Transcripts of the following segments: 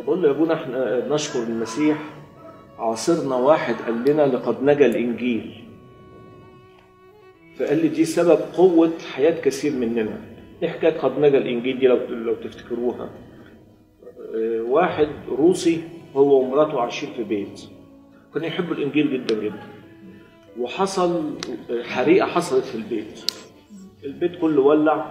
بقول له يا ابونا احنا نشكر المسيح عاصرنا واحد قال لنا لقد نجا الانجيل فقال لي دي سبب قوة حياة كثير مننا ايه حكاية قد نجا الانجيل دي لو لو تفتكروها اه، واحد روسي هو ومراته عايشين في بيت كانوا يحبوا الانجيل جدا جدا وحصل حريقة حصلت في البيت البيت كله ولع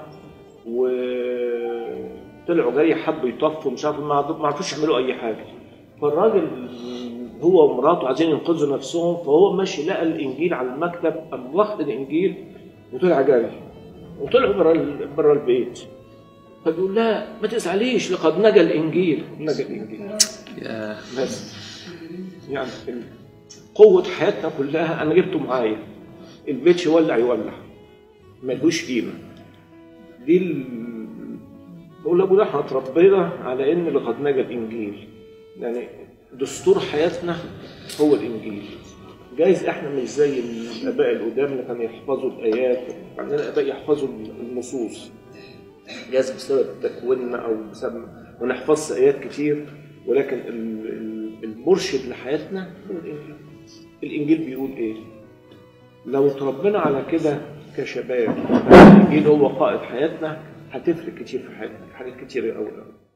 وطلعوا جاي حبوا يطفوا مش عارف ما عرفوا- ما عرفوش يعملوا اي حاجه فالراجل هو ومراته عايزين ينقذوا نفسهم فهو ماشي لقى الانجيل على المكتب قام واخد الانجيل وطلع جري وطلعوا بره بره البيت فبيقول لا ما تزعليش لقد نجا الانجيل نجا الانجيل يا بس يعني ال- قوة حياتنا كلها أنا جبته معايا البيت يولع يولع ملهوش قيمة دي ال... بقول لأبو احنا اتربينا على إن لقد نجا الإنجيل يعني دستور حياتنا هو الإنجيل جايز احنا مش زي الآباء القدام اللي كانوا يحفظوا الآيات عندنا آباء يحفظوا النصوص جايز بسبب تكويننا او بسبب ما نحفظش ايات كتير ولكن ال- ال- المرشد لحياتنا هو الانجيل الانجيل بيقول ايه لو اتربينا على كده كشباب الانجيل هو قائد حياتنا هتفرق كتير في حياتنا حاجات كتير قوي قوي